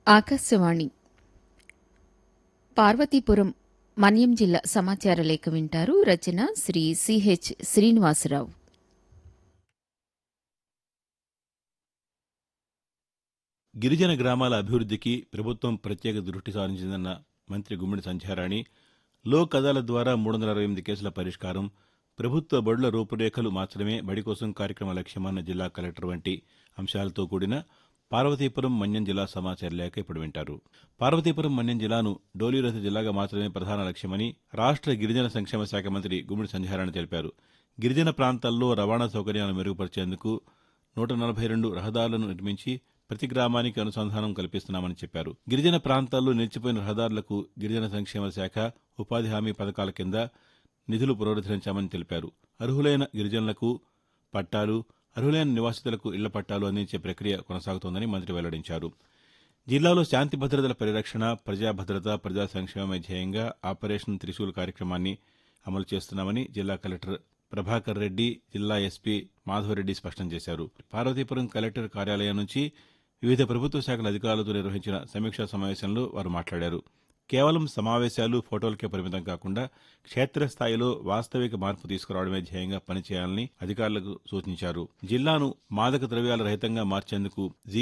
ఆకాశవాణి పార్వతీపురం మన్యం జిల్లా సమాచార లేఖ వింటారు రచన శ్రీ సిహెచ్ శ్రీనివాసరావు గిరిజన గ్రామాల అభివృద్ధికి ప్రభుత్వం ప్రత్యేక దృష్టి సారించిందన్న మంత్రి గుమ్మిడి సంధ్యారాణి లోక్ అదాలత్ ద్వారా మూడు వందల అరవై ఎనిమిది కేసుల పరిష్కారం ప్రభుత్వ బడుల రూపురేఖలు మార్చడమే బడి కోసం కార్యక్రమ లక్ష్యమన్న జిల్లా కలెక్టర్ వంటి అంశాలతో కూడిన పార్వతీపురం మన్యం జిల్లా సమాచార లేఖ ఇప్పుడు వింటారు పార్వతీపురం మన్యం జిల్లాను డోలీరథ జిల్లాగా మార్చడమే ప్రధాన లక్ష్యమని రాష్ట్ర గిరిజన సంక్షేమ శాఖ మంత్రి గుమ్మిడి సంధ్యారాణి తెలిపారు గిరిజన ప్రాంతాల్లో రవాణా సౌకర్యాలను మెరుగుపరిచేందుకు నూట నలభై రెండు రహదారులను నిర్మించి ప్రతి గ్రామానికి అనుసంధానం కల్పిస్తున్నామని చెప్పారు గిరిజన ప్రాంతాల్లో నిలిచిపోయిన రహదారులకు గిరిజన సంక్షేమ శాఖ ఉపాధి హామీ పథకాల కింద నిధులు పునరుద్దరించామని తెలిపారు అర్హులైన గిరిజనులకు పట్టాలు అర్హులైన నివాసితులకు ఇళ్ల పట్టాలు అందించే ప్రక్రియ కొనసాగుతోందని మంత్రి వెల్లడించారు జిల్లాలో శాంతి భద్రతల పరిరక్షణ ప్రజా భద్రత ప్రజా సంక్షేమమే ధ్యేయంగా ఆపరేషన్ త్రిశూల్ కార్యక్రమాన్ని అమలు చేస్తున్నామని జిల్లా కలెక్టర్ ప్రభాకర్ రెడ్డి జిల్లా ఎస్పీ మాధవరెడ్డి స్పష్టం చేశారు పార్వతీపురం కలెక్టర్ కార్యాలయం నుంచి వివిధ ప్రభుత్వ శాఖల అధికారులతో నిర్వహించిన సమీక్షా సమావేశంలో వారు మాట్లాడారు కేవలం సమావేశాలు ఫోటోలకే పరిమితం కాకుండా క్షేత్రస్థాయిలో వాస్తవిక మార్పు తీసుకురావడమే ధ్యేయంగా పనిచేయాలని అధికారులకు సూచించారు జిల్లాను మాదక ద్రవ్యాల రహితంగా మార్చేందుకు జీ